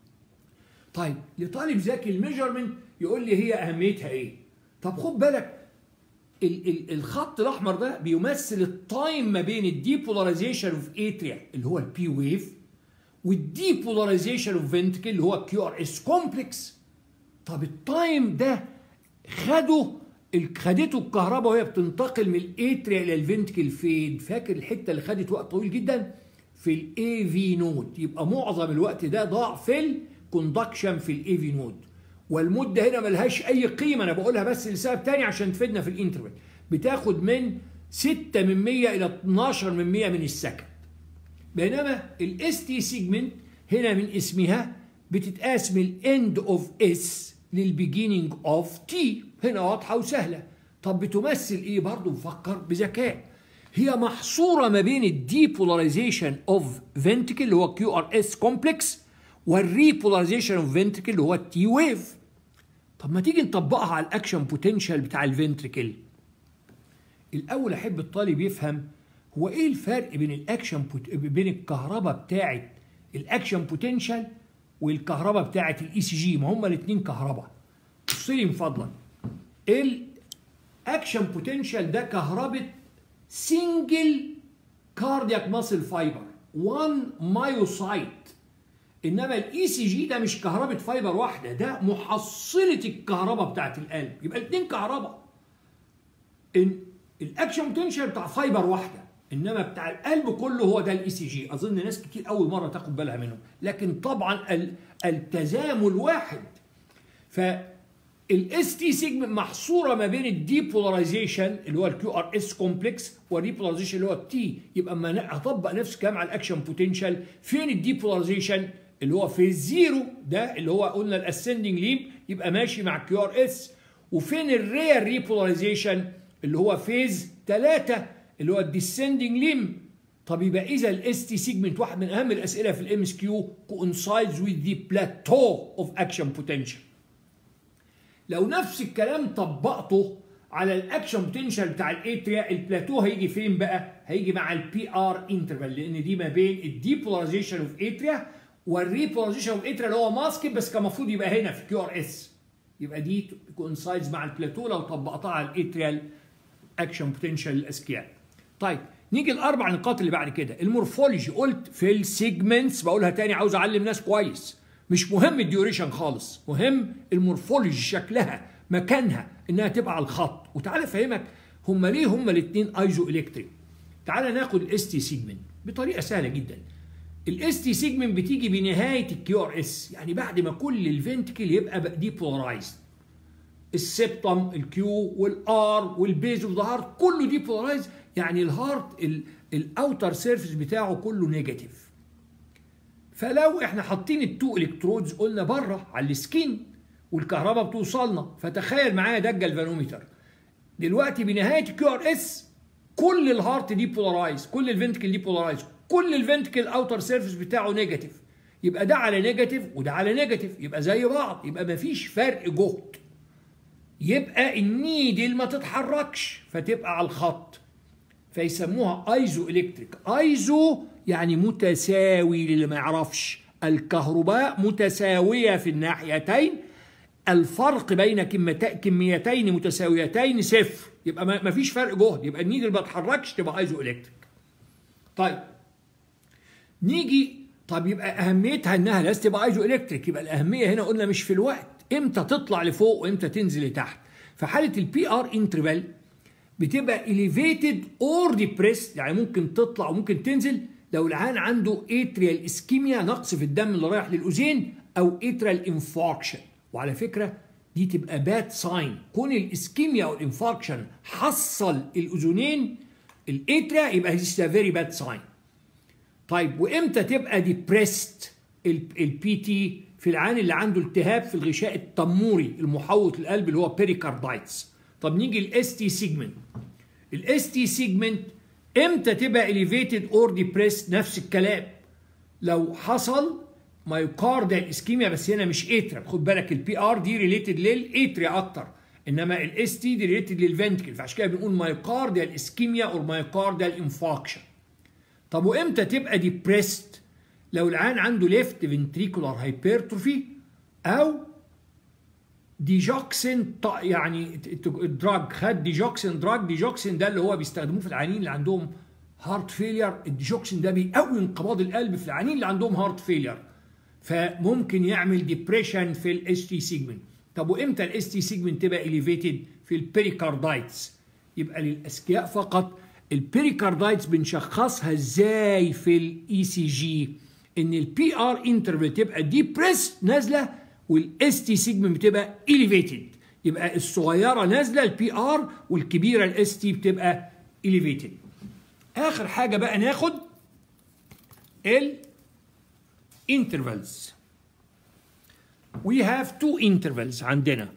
طيب لطالب ذكي الميجرمنت يقول لي هي اهميتها ايه طب خد بالك ال ال الخط الاحمر ده بيمثل التايم ما بين الديبولاريزيشن اوف اتريا اللي هو البي ويف والديبولاريزيشن اوف فنتكل اللي هو كيو ار اس كومبلكس طب التايم ده خده خدته الكهرباء وهي بتنتقل من الاتريا الى الفنتكل فين فاكر الحته اللي خدت وقت طويل جدا في الاي في نود يبقى معظم الوقت ده ضاع في الكوندكشن في الاي في نود والمده هنا ملهاش اي قيمه انا بقولها بس لسبب تاني عشان تفيدنا في الانترفال بتاخد من 6 من 100 الى 12 من 100 من السكند بينما الاس تي سيجمنت هنا من اسمها بتتقاس من الاند اوف اس للبيجيننج اوف تي هنا واضحه وسهله طب بتمثل ايه برضه نفكر بذكاء هي محصوره ما بين الديبولاريزيشن اوف فنتكل اللي هو كيو ار اس كومبلكس والريبولاريزيشن اوف فنتركل اللي هو التي ويف طب ما تيجي نطبقها على الاكشن بوتنشال بتاع الفنتركل الاول احب الطالب يفهم هو ايه الفرق بين الاكشن بوت... بين الكهرباء بتاعه الاكشن بوتنشال والكهرباء بتاعه الاي سي جي ما هما الاثنين كهرباء بص لي من فضلك الاكشن بوتنشال ده كهرباء سنجل كاردياك ماسل فايبر 1 مايوسايت انما الاي سي جي ده مش كهرباء فايبر واحده ده محصله الكهرباء بتاعت القلب يبقى الاثنين كهرباء ان الاكشن بوتنشال بتاع فايبر واحده انما بتاع القلب كله هو ده الاي سي جي اظن ناس كتير اول مره تاخد بالها منه لكن طبعا التزامن واحد ف الاس تي سيجمنت محصوره ما بين الديبولاريزيشن اللي هو الكيو ار اس كومبلكس والريبولاريزيشن اللي هو التي يبقى اما اطبق نفس الكلام على الاكشن بوتنشال فين الديبولاريزيشن اللي هو في الزيرو ده اللي هو قلنا الاسندنج ليم يبقى ماشي مع كيو ار اس وفين الريال ريبولاريزيشن اللي هو فيز 3 اللي هو الديسندنج ليم طب يبقى اذا الاس تي سيجمنت واحد من اهم الاسئله في الام اس كيو coincides with the plateau of action potential لو نفس الكلام طبقته على الاكشن بوتنشال بتاع الاتريا البلاتو هيجي فين بقى؟ هيجي مع البي ار انترفال لان دي ما بين الديبولاريزيشن اوف اتريا والريبولاريزيشن اوف اتريا اللي هو ماسك بس كان المفروض يبقى هنا في كيو ار اس يبقى دي كونسايدز مع البلاتو لو طبقتها على الاتريال اكشن بوتنشال الاذكياء. طيب نيجي الاربع نقاط اللي بعد كده المورفولوجي قلت في السيجمنتس بقولها تاني عاوز اعلم ناس كويس مش مهم الديوريشن خالص مهم المورفولوجي شكلها مكانها انها تبقى على الخط وتعالى افهمك هما ليه هما الاثنين ايزو الكتريك تعالى ناخد الاس تي سيجمنت بطريقه سهله جدا الاس تي سيجمنت بتيجي بنهايه الكيو ار اس يعني بعد ما كل الفنتكل يبقى ديبولارايزد السبتم الكيو والار والبيز اوف ذا هارت كله ديبولارايزد يعني الهارت الاوتر سيرفيس بتاعه كله نيجاتيف فلو احنا حاطين التو الكترودز قلنا بره على السكين والكهرباء بتوصلنا فتخيل معايا ده الجلفانومتر دلوقتي بنهايه الكيو ار اس كل الهارت دي بولارايز كل الفنتكل دي بولارايز كل الفنتكل اوتر سيرفيس بتاعه نيجاتيف يبقى ده على نيجاتيف وده على نيجاتيف يبقى زي بعض يبقى مفيش فرق جهد يبقى النيدل ما تتحركش فتبقى على الخط فيسموها ايزو الكتريك ايزو يعني متساوي للي ما يعرفش الكهرباء متساويه في الناحيتين الفرق بين كميتين متساويتين صفر يبقى ما فيش فرق جهد يبقى النيدل ما تتحركش تبقى ايزو الكتريك طيب نيجي طب يبقى اهميتها انها لازم تبقى ايزو الكتريك يبقى الاهميه هنا قلنا مش في الوقت امتى تطلع لفوق وامتى تنزل لتحت في حاله البي ار انترفال بتبقى elevated or depressed يعني ممكن تطلع وممكن تنزل لو العيان عنده اتريال اسكيميا نقص في الدم اللي رايح للاذين او اتريال انفاركشن وعلى فكره دي تبقى باد ساين كون الاسكيميا او الانفاركشن حصل الاذنين الاتريا يبقى this فيري باد ساين طيب وامتى تبقى ديبريست البي تي في العيان اللي عنده التهاب في الغشاء التموري المحوط للقلب اللي هو بيريكاردايتس طب نيجي الاس تي سيجمنت الاس تي سيجمنت امتى تبقى elevated اور depressed نفس الكلام لو حصل مايوكاردال اسكيميا بس هنا مش اترا خد بالك البي ار دي ريليتد للاتريا اكتر انما الاس تي دي ريليتد للفنتكل فعشان كده بنقول مايوكاردال اسكيميا اور مايوكاردال انفاكشن طب وامتى تبقى ديبريست لو العيان عنده ليفت فنتريكولار هايبرتروفي او ديجوكسين يعني دراج خد ديجوكسين دراج ديجوكسين ده اللي هو بيستخدموه في العيانين اللي عندهم هارت فيلير الديجوكسين ده بيقوي انقباض القلب في العيانين اللي عندهم هارت فيلير فممكن يعمل ديبريشن في الاس تي سيجمنت طب وامتى الاس تي سيجمنت تبقى اليفيتد في البيريكاردايتس يبقى للاذكياء فقط البيريكاردايتس بنشخصها ازاي في الاي سي جي ان البي ار انترفال تبقى ديبريس نازله والاس تي سيجمنت بتبقى اليفيتد يبقى الصغيره نازله البي ار والكبيره الاس تي بتبقى اليفيتد اخر حاجه بقى ناخد ال intervals we have two intervals عندنا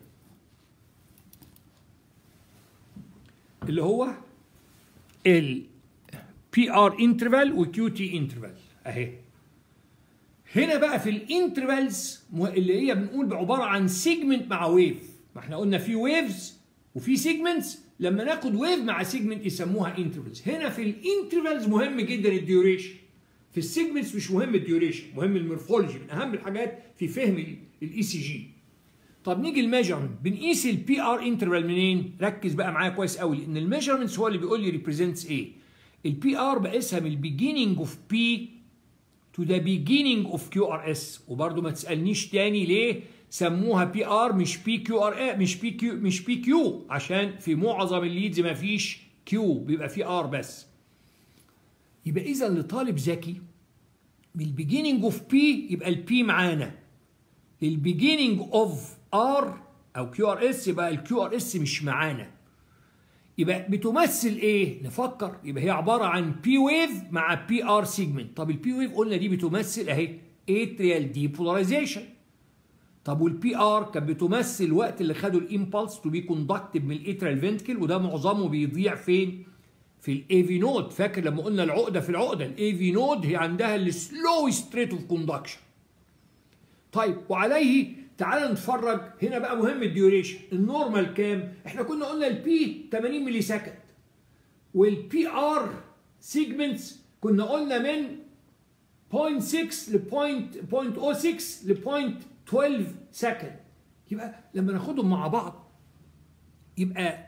اللي هو ال PR interval و QT interval اهي هنا بقى في الانترفالز اللي هي بنقول عباره عن سيجمنت مع ويف ما احنا قلنا في ويفز وفي سيجمنتس لما ناخد ويف مع سيجمنت يسموها انترفالز هنا في الانترفالز مهم جدا الديوريشن في السيجمنتس مش مهم الديوريشن مهم المورفولوجي من اهم الحاجات في فهم الاي سي جي طب نيجي الميجرمنت بنقيس البي ار انترفال منين ركز بقى معايا كويس قوي لان الميجرمنتس هو اللي بيقول لي ريبريزنتس ايه البي ار بقيسها من البيجيننج اوف بي تو ذا بيجيننج اوف كيو ار اس وبرده ما تسالنيش تاني ليه سموها بي ار مش بي كيو ار مش بي كيو مش بي كيو عشان في معظم الليدز ما فيش كيو بيبقى في ار بس يبقى اذا لطالب ذكي بالبيجيننج اوف بي يبقى البي معانا البيجيننج اوف ار او كيو ار اس يبقى الكيو ار اس مش معانا يبقى بتمثل ايه نفكر يبقى هي عباره عن بي ويف مع بي ار سيجمنت طب البي ويف قلنا دي بتمثل اهي اتريال ديبولاريزيشن طب والبي ار كانت بتمثل الوقت اللي خدوا الامبلس تو بي كوندكتد من الاتريال فنتكل وده معظمه بيضيع فين في الاي في نود فاكر لما قلنا العقده في العقده الاي في نود هي عندها السلو ستريت اوف كوندكشن طيب وعليه تعال نتفرج هنا بقى مهم الديوريشن النورمال كام احنا كنا قلنا البي 80 ملي سكند والبي ار سيجمنتس كنا قلنا من 0.6 ل 0.06 ل 0.12 سكند يبقى لما ناخدهم مع بعض يبقى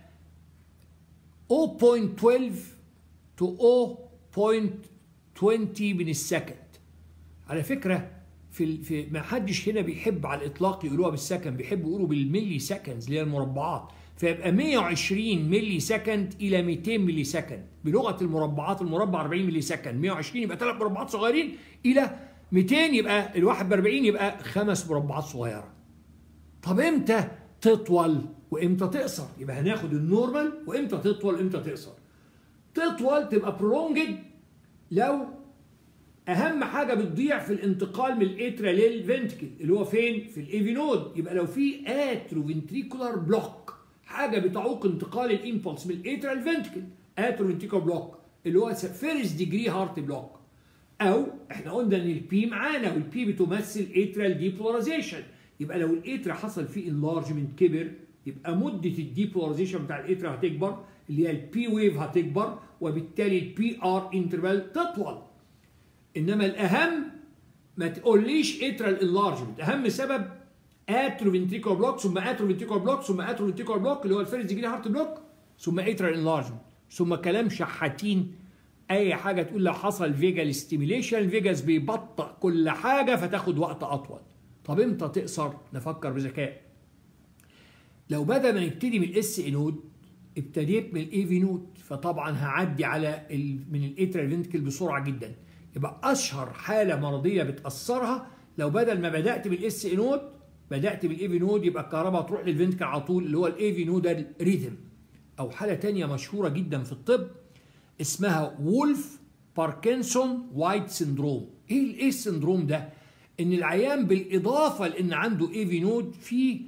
0.12 to 0.20 من السكند على فكره في في ما حدش هنا بيحب على الاطلاق يقولوها بالسكند بيحبوا يقولوا بالملي سكندز اللي هي المربعات فيبقى 120 ملي سكند الى 200 ملي سكند بلغه المربعات المربع 40 ملي سكند 120 يبقى ثلاث مربعات صغيرين الى 200 يبقى الواحد ب 40 يبقى خمس مربعات صغيره طب امتى تطول وامتى تقصر يبقى هناخد النورمال وامتى تطول امتى تقصر تطول تبقى برولونجد لو اهم حاجه بتضيع في الانتقال من الاترا للفنتكل اللي هو فين في الايفي نود يبقى لو في اترو فنتريكولار بلوك حاجه بتعوق انتقال الامبلس من الاترا للفنتكل اترو فنتريكولار بلوك اللي هو فيرست ديجري هارت بلوك او احنا قلنا ان البي معانا والبي بتمثل اترال ديبولاريزيشن يبقى لو الاترا حصل فيه انلارجمنت كبر يبقى مده الديبولاريزيشن بتاع الاترا هتكبر اللي هي البي ويف هتكبر وبالتالي البي ار انترفال تطول انما الاهم ما تقوليش اترال انلارجمنت اهم سبب اتروفنتريكول بلوك ثم اتروفنتريكول بلوك ثم اتروفنتريكول بلوك اللي هو الفيرست ديجري هارت بلوك ثم اترال انلارجمنت ثم كلام شحاتين اي حاجه تقول لو حصل فيجال ستيميليشن الفيجاس بيبطئ كل حاجه فتاخد وقت اطول طب امتى تقصر نفكر بذكاء لو بدل ما نبتدي من الاس اي نود ابتديت من الاي في نود فطبعا هعدي على ال من الاترال فينتكل بسرعه جدا يبقى اشهر حاله مرضيه بتاثرها لو بدل ما بدات بالاس اي نود بدات بالاي في نود يبقى الكهرباء تروح للفنتكل على طول اللي هو الاي في نودال ريذم او حاله تانية مشهوره جدا في الطب اسمها وولف باركنسون وايت سندروم ايه الايه السندروم ده ان العيان بالاضافه لان عنده اي في نود في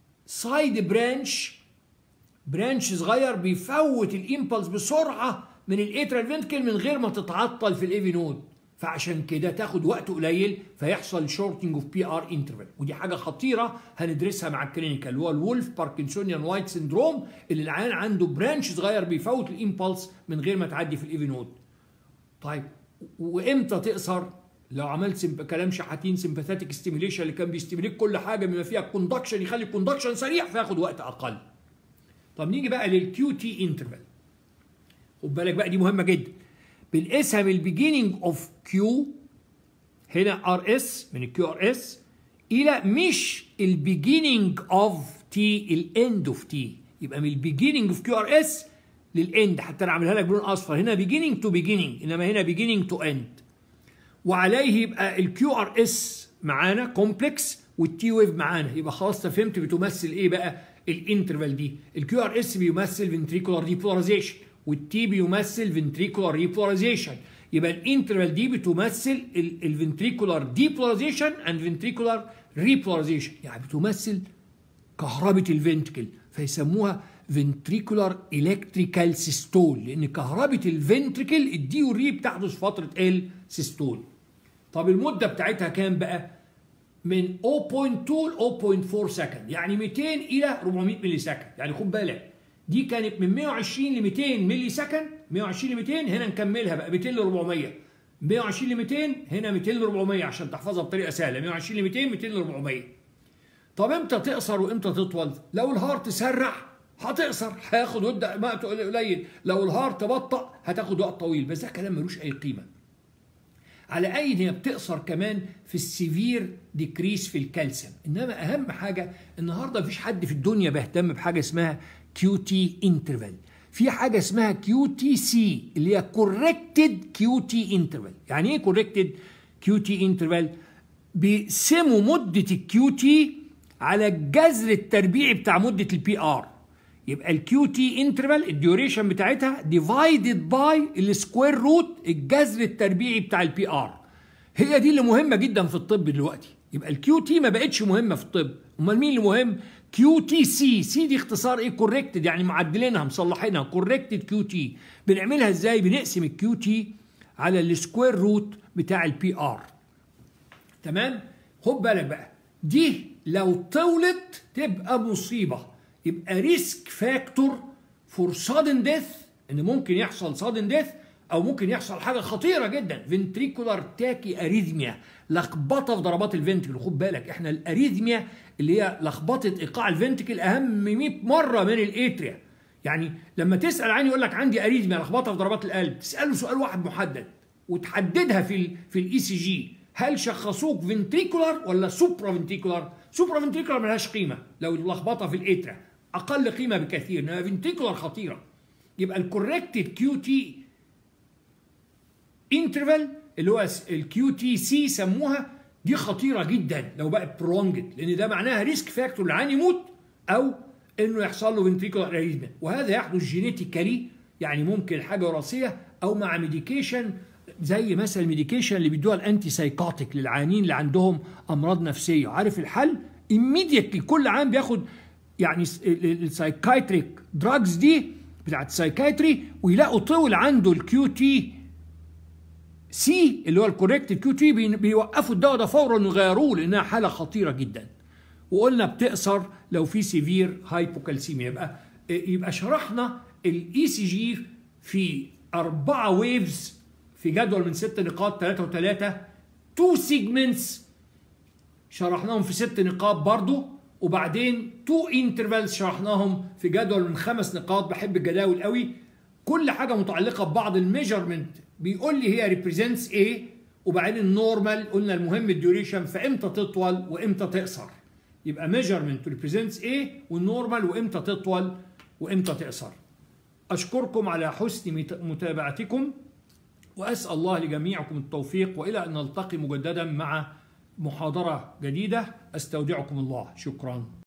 سايد برانش برانش صغير بيفوت الامبلس بسرعه من الاترال فينتكل من غير ما تتعطل في الاي في نود فعشان كده تاخد وقت قليل فيحصل شورتنج اوف بي ار انترفال ودي حاجه خطيره هندرسها مع الكلينيكال اللي هو الولف باركنسونيان وايت سندروم اللي العيان عنده برانش صغير بيفوت الامبلس من غير ما تعدي في الاي في نود طيب وامتى تقصر لو عملت سمب... كلام شحاتين سمباثيتك ستيميليشن اللي كان بيستيميليت كل حاجه بما فيها الكوندكشن يخلي الكوندكشن سريع فياخد وقت اقل طب نيجي بقى للكيو تي انترفال خد بالك بقى دي مهمه جدا بنقيسها من البيجيننج اوف كيو هنا ار اس من الكيو ار اس الى مش البيجيننج اوف تي الاند اوف تي يبقى من البيجيننج اوف كيو ار اس للاند حتى انا عاملها لك بلون اصفر هنا بيجيننج تو بيجيننج انما هنا بيجيننج تو اند وعليه يبقى الكيو ار اس معانا كومبلكس والتي ويف معانا يبقى خلاص فهمت بتمثل ايه بقى الانترفال دي الكيو ار اس بيمثل فنتريكولار ديبولاريزيشن والتي بيمثل فنتريكولار ريبولاريزيشن يبقى الانترفال دي بتمثل الفنتريكولار ديبولاريزيشن اند فنتريكولار ريبولاريزيشن يعني بتمثل كهربة الفنتكل فيسموها فنتريكولار الكتريكال سيستول لان كهربة الفنتريكل الدي والري بتحدث فترة السيستول طب المدة بتاعتها كام بقى؟ من 0.2 ل 0.4 سكند يعني 200 الى 400 ملي سكند يعني خد بالك دي كانت من 120 ل 200 ملي سكند 120 ل 200 هنا نكملها بقى 200 ل 400 120 ل 200 هنا 200 ل 400 عشان تحفظها بطريقه سهله 120 ل 200 200 ل 400 طب امتى تقصر وامتى تطول لو الهارت سرع هتقصر هياخد وقت قليل لو الهارت بطأ هتاخد وقت طويل بس ده كلام ملوش اي قيمه على اي هي بتقصر كمان في السيفير ديكريس في الكالسيوم انما اهم حاجه النهارده مفيش حد في الدنيا بيهتم بحاجه اسمها كيو تي انترفال في حاجه اسمها كيو تي سي اللي هي كوركتد كيو تي انترفال يعني ايه كوركتد كيو تي انترفال بيقسموا مده الكيو تي على الجذر التربيعي بتاع مده البي ار يبقى الكيو تي انترفال الديوريشن بتاعتها ديفايدد باي السكوير روت الجذر التربيعي بتاع البي ار هي دي اللي مهمه جدا في الطب دلوقتي يبقى الكيو تي ما بقتش مهمه في الطب امال مين اللي مهم كيو تي سي سي دي اختصار ايه كوركتد يعني معدلينها مصلحينها كوركتد كيو تي بنعملها ازاي بنقسم الكيو تي على السكوير روت بتاع البي ار تمام خد بالك بقى دي لو طولت تبقى مصيبه يبقى ريسك فاكتور فور سادن ديث ان ممكن يحصل سادن ديث او ممكن يحصل حاجه خطيره جدا فنتريكولار تاكي اريثميا لخبطه في ضربات الفنتكل خد بالك احنا الاريثميا اللي هي لخبطه ايقاع الفنتكل اهم 100 مره من الاتريا يعني لما تسال عني يقول لك عندي اريثميا لخبطه في ضربات القلب تساله سؤال واحد محدد وتحددها في ال في الاي سي جي هل شخصوك فنتريكولار ولا سوبرا فنتريكولار سوبرا فنتريكولار ملهاش قيمه لو اللخبطه في الاتريا اقل قيمه بكثير انها فنتريكولار خطيره يبقى الكوركتد كيو تي انترفال اللي هو الكيو تي سي سموها دي خطيره جدا لو بقت برونجد لان ده معناها ريسك فاكتور العيان يموت او انه يحصل له فنتريكولار اريزما وهذا يحدث جينيتيكالي يعني ممكن حاجه وراثيه او مع ميديكيشن زي مثلا الميديكيشن اللي بيدوها الانتي سايكوتيك للعيانين اللي عندهم امراض نفسيه عارف الحل immediately كل عام بياخد يعني السايكايتريك دراجز دي بتاعت السايكايتري ويلاقوا طول عنده الكيو تي سي اللي هو الكوريكت كيو تي بيوقفوا الدواء ده فورا ويغيروه لانها حاله خطيره جدا وقلنا بتقصر لو في سيفير هايبوكالسيميا يبقى يبقى شرحنا الاي سي جي في أربعة ويفز في جدول من ست نقاط ثلاثة وثلاثة تو سيجمنتس شرحناهم في ست نقاط برضو وبعدين تو انترفالز شرحناهم في جدول من خمس نقاط بحب الجداول قوي كل حاجه متعلقه ببعض الميجرمنت بيقول لي هي ريبريزنتس ايه وبعدين النورمال قلنا المهم الديوريشن فامتى تطول وامتى تقصر يبقى ميجرمنت ريبريزنتس ايه والنورمال وامتى تطول وامتى تقصر اشكركم على حسن متابعتكم واسال الله لجميعكم التوفيق والى ان نلتقي مجددا مع محاضره جديده استودعكم الله شكرا